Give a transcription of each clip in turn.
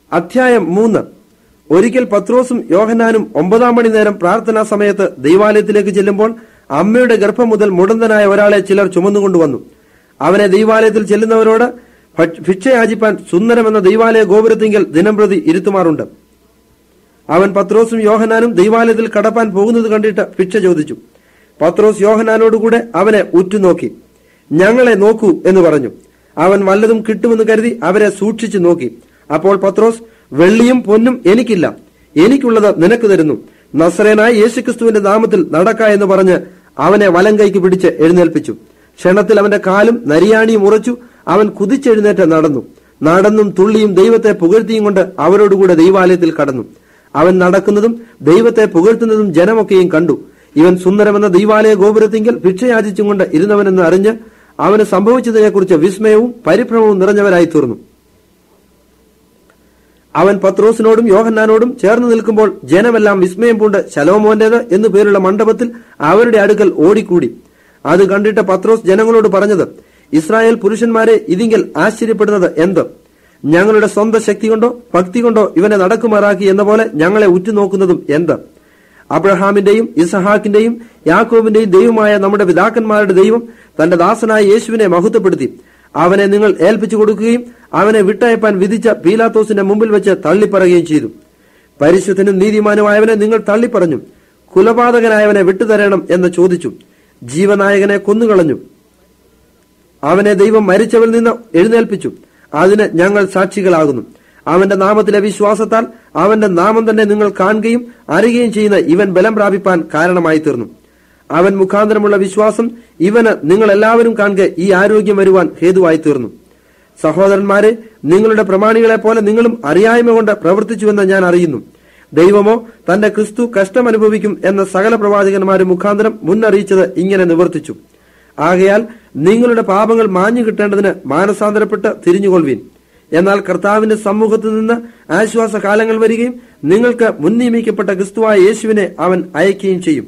അധ്യായം മൂന്ന് ഒരിക്കൽ പത്രോസും യോഹന്നാനും ഒമ്പതാം മണി നേരം പ്രാർത്ഥനാ സമയത്ത് ദൈവാലയത്തിലേക്ക് ചെല്ലുമ്പോൾ അമ്മയുടെ ഗർഭം മുതൽ മുടന്തനായ ഒരാളെ ചിലർ ചുമന്നുകൊണ്ടുവന്നു അവനെ ദൈവാലയത്തിൽ ചെല്ലുന്നവരോട് ഭ- ഭിക്ഷയാചിപ്പാൻ സുന്ദരമെന്ന ദൈവാലയ ഗോപുരത്തിങ്കൽ ദിനംപ്രതി ഇരുത്തുമാറുണ്ട് അവൻ പത്രോസും യോഹനാനും ദൈവാലയത്തിൽ കടപ്പാൻ പോകുന്നത് കണ്ടിട്ട് ഭിക്ഷ ചോദിച്ചു പത്രോസ് യോഹനാനോടുകൂടെ അവനെ ഉറ്റുനോക്കി ഞങ്ങളെ നോക്കൂ എന്ന് പറഞ്ഞു അവൻ വല്ലതും കിട്ടുമെന്ന് കരുതി അവരെ സൂക്ഷിച്ചു നോക്കി അപ്പോൾ പത്രോസ് വെള്ളിയും പൊന്നും എനിക്കില്ല എനിക്കുള്ളത് നിനക്ക് തരുന്നു നസ്രേനായ യേശുക്രിസ്തുവിന്റെ നാമത്തിൽ നടക്ക എന്ന് പറഞ്ഞ് അവനെ വലം കൈക്ക് പിടിച്ച് എഴുന്നേൽപ്പിച്ചു ക്ഷണത്തിൽ അവന്റെ കാലും നരിയാണിയും ഉറച്ചു അവൻ കുതിച്ചെഴുന്നേറ്റ് നടന്നു നടന്നും തുള്ളിയും ദൈവത്തെ പുകഴ്ത്തിയും കൊണ്ട് അവരോടുകൂടെ ദൈവാലയത്തിൽ കടന്നു അവൻ നടക്കുന്നതും ദൈവത്തെ പുകഴ്ത്തുന്നതും ജനമൊക്കെയും കണ്ടു ഇവൻ സുന്ദരമെന്ന ദൈവാലയ ഗോപുരത്തിങ്കൽ ഭിക്ഷയാചിച്ചും കൊണ്ട് ഇരുന്നവനെന്ന് അറിഞ്ഞ് അവന് സംഭവിച്ചതിനെക്കുറിച്ച് വിസ്മയവും പരിഭ്രമവും നിറഞ്ഞവരായി തീർന്നു അവൻ പത്രോസിനോടും യോഹന്നാനോടും ചേർന്ന് നിൽക്കുമ്പോൾ ജനമെല്ലാം വിസ്മയം പൂണ്ട് ശലോമോന്റേത് എന്നു പേരുള്ള മണ്ഡപത്തിൽ അവരുടെ അടുക്കൽ ഓടിക്കൂടി അത് കണ്ടിട്ട് പത്രോസ് ജനങ്ങളോട് പറഞ്ഞത് ഇസ്രായേൽ പുരുഷന്മാരെ ഇതിങ്കൽ ആശ്ചര്യപ്പെടുന്നത് എന്ത് ഞങ്ങളുടെ സ്വന്തം ശക്തി കൊണ്ടോ ഭക്തി കൊണ്ടോ ഇവനെ നടക്കുമാറാക്കി എന്ന പോലെ ഞങ്ങളെ ഉറ്റുനോക്കുന്നതും എന്ത് അബ്രഹാമിന്റെയും ഇസഹാക്കിന്റെയും യാക്കോബിന്റെയും ദൈവമായ നമ്മുടെ പിതാക്കന്മാരുടെ ദൈവം തന്റെ ദാസനായ യേശുവിനെ മഹത്വപ്പെടുത്തി അവനെ നിങ്ങൾ ഏൽപ്പിച്ചു കൊടുക്കുകയും അവനെ വിട്ടയപ്പാൻ വിധിച്ച പീലാത്തോസിന്റെ മുമ്പിൽ വെച്ച് തള്ളിപ്പറയുകയും ചെയ്തു പരിശുദ്ധനും നീതിമാനുമായവനെ നിങ്ങൾ തള്ളിപ്പറഞ്ഞു കുലപാതകനായവനെ വിട്ടുതരണം എന്ന് ചോദിച്ചു ജീവനായകനെ കൊന്നുകളഞ്ഞു അവനെ ദൈവം മരിച്ചവരിൽ നിന്ന് എഴുന്നേൽപ്പിച്ചു അതിന് ഞങ്ങൾ സാക്ഷികളാകുന്നു അവന്റെ നാമത്തിലെ വിശ്വാസത്താൽ അവന്റെ നാമം തന്നെ നിങ്ങൾ കാണുകയും അറിയുകയും ചെയ്യുന്ന ഇവൻ ബലം പ്രാപിപ്പാൻ കാരണമായി തീർന്നു അവൻ മുഖാന്തരമുള്ള വിശ്വാസം ഇവന് നിങ്ങൾ എല്ലാവരും കാണുക ഈ ആരോഗ്യം വരുവാൻ ഹേതുവായി തീർന്നു സഹോദരന്മാരെ നിങ്ങളുടെ പ്രമാണികളെ പോലെ നിങ്ങളും അറിയായ്മ കൊണ്ട് പ്രവർത്തിച്ചുവെന്ന് ഞാൻ അറിയുന്നു ദൈവമോ തന്റെ ക്രിസ്തു കഷ്ടം അനുഭവിക്കും എന്ന സകല പ്രവാചകന്മാരെ മുഖാന്തരം മുന്നറിയിച്ചത് ഇങ്ങനെ നിവർത്തിച്ചു ആകയാൽ നിങ്ങളുടെ പാപങ്ങൾ മാഞ്ഞു കിട്ടേണ്ടതിന് മാനസാന്തരപ്പെട്ട് തിരിഞ്ഞുകൊള്ളുവീൻ എന്നാൽ കർത്താവിന്റെ സമ്മൂഹത്തിൽ നിന്ന് ആശ്വാസ കാലങ്ങൾ വരികയും നിങ്ങൾക്ക് മുൻ നിയമിക്കപ്പെട്ട ക്രിസ്തുവായ യേശുവിനെ അവൻ അയക്കുകയും ചെയ്യും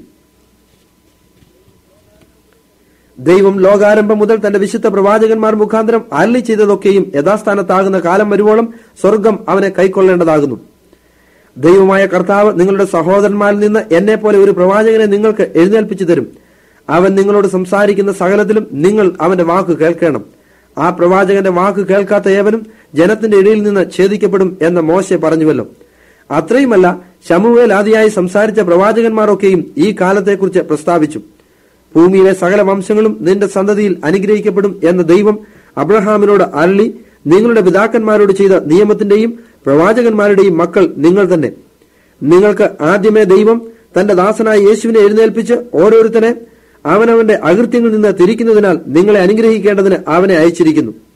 ദൈവം ലോകാരംഭം മുതൽ തന്റെ വിശുദ്ധ പ്രവാചകന്മാർ മുഖാന്തരം അരളി ചെയ്തതൊക്കെയും യഥാസ്ഥാനത്താകുന്ന കാലം വരുവോളം സ്വർഗം അവനെ കൈക്കൊള്ളേണ്ടതാകുന്നു ദൈവമായ കർത്താവ് നിങ്ങളുടെ സഹോദരന്മാരിൽ നിന്ന് എന്നെ പോലെ ഒരു പ്രവാചകനെ നിങ്ങൾക്ക് എഴുന്നേൽപ്പിച്ചു തരും അവൻ നിങ്ങളോട് സംസാരിക്കുന്ന സകലത്തിലും നിങ്ങൾ അവന്റെ വാക്ക് കേൾക്കണം ആ പ്രവാചകന്റെ വാക്ക് കേൾക്കാത്ത ഏവനും ജനത്തിന്റെ ഇടയിൽ നിന്ന് ഛേദിക്കപ്പെടും എന്ന് മോശെ പറഞ്ഞുവല്ലോ അത്രയുമല്ല ശമുവേൽ ആദിയായി സംസാരിച്ച പ്രവാചകന്മാരൊക്കെയും ഈ കാലത്തെക്കുറിച്ച് പ്രസ്താവിച്ചു ഭൂമിയിലെ സകല വംശങ്ങളും നിന്റെ സന്തതിയിൽ അനുഗ്രഹിക്കപ്പെടും എന്ന ദൈവം അബ്രഹാമിനോട് അരളി നിങ്ങളുടെ പിതാക്കന്മാരോട് ചെയ്ത നിയമത്തിന്റെയും പ്രവാചകന്മാരുടെയും മക്കൾ നിങ്ങൾ തന്നെ നിങ്ങൾക്ക് ആദ്യമേ ദൈവം തന്റെ ദാസനായ യേശുവിനെ എഴുന്നേൽപ്പിച്ച് ഓരോരുത്തരെ അവനവന്റെ അകൃത്യങ്ങളിൽ നിന്ന് തിരിക്കുന്നതിനാൽ നിങ്ങളെ അനുഗ്രഹിക്കേണ്ടതിന് അവനെ അയച്ചിരിക്കുന്നു